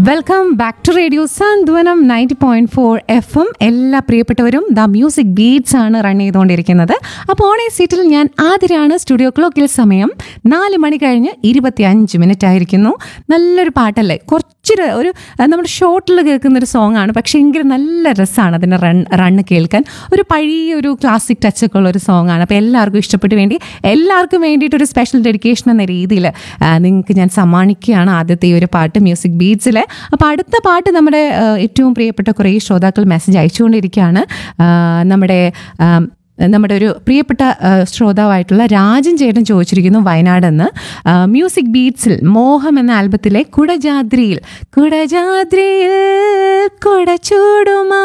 welcome back to radio Santhwanam ninety point four F M എല്ലാ പ്രിയപ്പെട്ടവരും the music beats ആണ് run ചെയ്തുകൊണ്ടിരിക്കുന്നത് അപ്പോൾ ഓണേ സീറ്റിൽ ഞാൻ ആതിരാണ് സ്റ്റുഡിയോ ക്ലോക്കിൽ സമയം നാല് മണി കഴിഞ്ഞ് ഇരുപത്തി അഞ്ച് മിനിറ്റ് ആയിരിക്കുന്നു നല്ലൊരു പാട്ടല്ലേ കുറച്ചൊരു ഒരു ആ, നമ്മുടെ ഷോർട്ടിൽ കേൾക്കുന്ന ഒരു സോങ് ആണ് പക്ഷേ എങ്കിലും നല്ല രസമാണ് അതിൻ്റെ റൺ റണ്ണ് കേൾക്കാൻ ഒരു പഴയ ഒരു ക്ലാസിക് ടച്ചൊക്കെ ഉള്ള ഒരു സോങ് ആണ് അപ്പോൾ എല്ലാവർക്കും ഇഷ്ടപ്പെട്ട് വേണ്ടി എല്ലാവർക്കും വേണ്ടിയിട്ട് ഒരു സ്പെഷ്യൽ ഡെഡിക്കേഷൻ എന്ന രീതിയിൽ നിങ്ങൾക്ക് ഞാൻ സമ്മാനിക്കുകയാണ് ആദ്യത്തെ ഈ ഒരു പാട്ട് മ്യൂസിക് ബീറ്റ്സിൽ അപ്പോൾ അടുത്ത പാട്ട് നമ്മുടെ ആ, ഏറ്റവും പ്രിയപ്പെട്ട കുറേ ശ്രോതാക്കൾ മെസ്സേജ് അയച്ചുകൊണ്ടിരിക്കുകയാണ് ആ, നമ്മുടെ ആ, നമ്മുടെ ഒരു പ്രിയപ്പെട്ട ആ, ശ്രോതാവായിട്ടുള്ള രാജൻ ചേട്ടൻ ചോദിച്ചിരിക്കുന്നു വയനാട് എന്ന് ആ, മ്യൂസിക് ബീറ്റ്സിൽ മോഹം എന്ന ആൽബത്തിലെ കുടജാദ്രിയിൽ കുടജാദ്രിയിൽ കുട ചൂടുമാ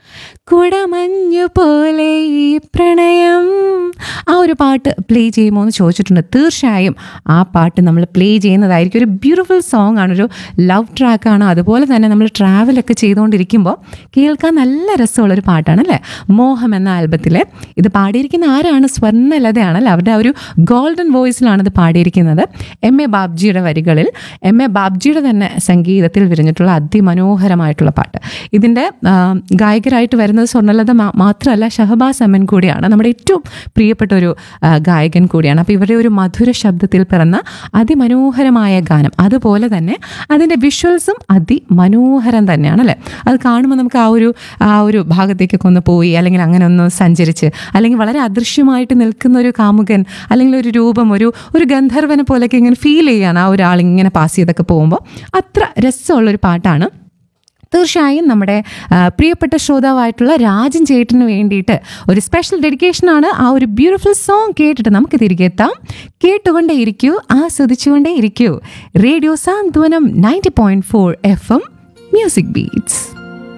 കുടമഞ്ഞു പോലെ ഈ പ്രണയം ആ ഒരു പാട്ട് പ്ലേ ചെയ്യുമോ എന്ന് ചോദിച്ചിട്ടുണ്ട് തീർച്ചയായും ആ പാട്ട് നമ്മൾ പ്ലേ ചെയ്യുന്നതായിരിക്കും ഒരു ബ്യൂട്ടിഫുൾ സോങ് ആണ് ഒരു ലവ് ട്രാക്കാണ് അതുപോലെ തന്നെ നമ്മൾ ട്രാവലൊക്കെ ചെയ്തുകൊണ്ടിരിക്കുമ്പോൾ കേൾക്കാൻ നല്ല രസമുള്ളൊരു പാട്ടാണ് അല്ലേ മോഹം എന്ന ആൽബത്തിലെ ഇത് പാടിയിരിക്കുന്ന ആരാണ് സ്വർണ്ണലതയാണല്ലേ അവരുടെ ആ ഒരു ഗോൾഡൻ വോയിസിലാണ് ഇത് പാടിയിരിക്കുന്നത് എം എ ബാബ്ജിയുടെ വരികളിൽ എം എ ബാബ്ജിയുടെ തന്നെ സംഗീതത്തിൽ വിരിഞ്ഞിട്ടുള്ള അതിമനോഹരമായിട്ടുള്ള പാട്ട് ഇതിൻ്റെ ആ, ഗായകരായിട്ട് വരുന്നത് സ്വർണ്ണലത മാ- മാത്രമല്ല ഷഹബാസ് അമ്മൻ കൂടിയാണ് നമ്മുടെ ഏറ്റവും പ്രിയപ്പെട്ട ഒരു ആ, ഗായകൻ കൂടിയാണ് അപ്പോൾ ഇവരുടെ ഒരു മധുര ശബ്ദത്തിൽ പിറന്ന അതിമനോഹരമായ ഗാനം അതുപോലെ തന്നെ അതിൻ്റെ വിഷ്വൽസും അതിമനോഹരം തന്നെയാണ് അല്ലേ അത് കാണുമ്പോൾ നമുക്ക് ആ ഒരു ആ ഒരു ഭാഗത്തേക്കൊക്കെ ഒന്ന് പോയി അല്ലെങ്കിൽ അങ്ങനെ ഒന്ന് സഞ്ചരിച്ച് അല്ലെങ്കിൽ വളരെ അദൃശ്യമായിട്ട് നിൽക്കുന്ന ഒരു കാമുകൻ അല്ലെങ്കിൽ ഒരു രൂപം ഒരു ഒരു ഗന്ധർവനെ പോലെയൊക്കെ ഇങ്ങനെ ഫീൽ ചെയ്യാണ് ആ ഒരാൾ ഇങ്ങനെ പാസ് ചെയ്തൊക്കെ പോകുമ്പോൾ അത്ര രസമുള്ളൊരു പാട്ടാണ് തീർച്ചയായും നമ്മുടെ ആ, പ്രിയപ്പെട്ട ശ്രോതാവായിട്ടുള്ള രാജൻ ചേട്ടന് വേണ്ടിയിട്ട് ഒരു സ്പെഷ്യൽ ഡെഡിക്കേഷനാണ് ആ ഒരു ബ്യൂട്ടിഫുൾ സോങ് കേട്ടിട്ട് നമുക്ക് തിരികെ എത്താം കേട്ടുകൊണ്ടേ ഇരിക്കൂ ആസ്വദിച്ചുകൊണ്ടേ ഇരിക്കൂ radio Santhwanam ninety point four F M music beats